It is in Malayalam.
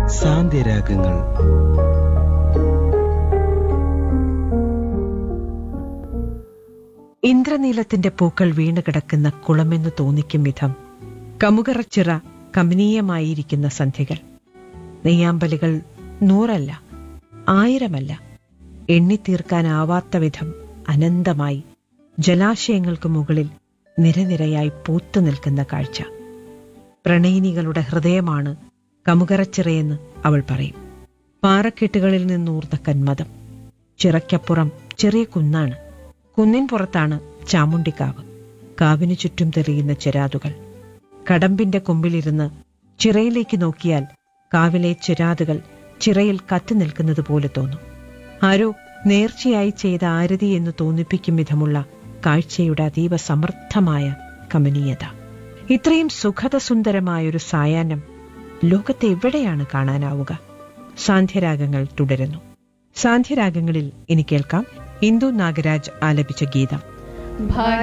സാന്ത്യരാഗങ്ങൾ ഇന്ദ്രനീലത്തിന്റെ പൂക്കൾ വീണുകിടക്കുന്ന കുളമെന്ന് തോന്നിക്കും വിധം കമുകറച്ചിറ കമനീയമായിരിക്കുന്ന സന്ധ്യകൾ നെയ്യാമ്പലുകൾ നൂറല്ല ആയിരമല്ല എണ്ണിത്തീർക്കാനാവാത്ത വിധം അനന്തമായി ജലാശയങ്ങൾക്ക് മുകളിൽ നിരനിരയായി പൂത്തു നിൽക്കുന്ന കാഴ്ച പ്രണയിനികളുടെ ഹൃദയമാണ് കമുകറച്ചിറയെന്ന് അവൾ പറയും പാറക്കെട്ടുകളിൽ നിന്നൂർന്ന കന്മതം ചിറയ്ക്കപ്പുറം ചെറിയ കുന്നാണ് കുന്നിൻ പുറത്താണ് ചാമുണ്ടിക്കാവ് കാവിനു ചുറ്റും തെളിയുന്ന ചിരാതുകൾ കടമ്പിന്റെ കൊമ്പിലിരുന്ന് ചിറയിലേക്ക് നോക്കിയാൽ കാവിലെ ചിരാതുകൾ ചിറയിൽ കത്തി നിൽക്കുന്നത് പോലെ തോന്നും ആരോ നേർച്ചയായി ചെയ്ത ആരതി എന്ന് തോന്നിപ്പിക്കും വിധമുള്ള കാഴ്ചയുടെ അതീവ സമർത്ഥമായ കമനീയത ഇത്രയും സുഖതസുന്ദരമായൊരു സായാഹ്നം ലോകത്തെ എവിടെയാണ് കാണാനാവുക സാന്ധ്യരാഗങ്ങൾ തുടരുന്നു സാന്ധ്യരാഗങ്ങളിൽ ഇനി കേൾക്കാം ഇന്ദു നാഗരാജ് ആലപിച്ച ഗീതം ഭാഗ്യ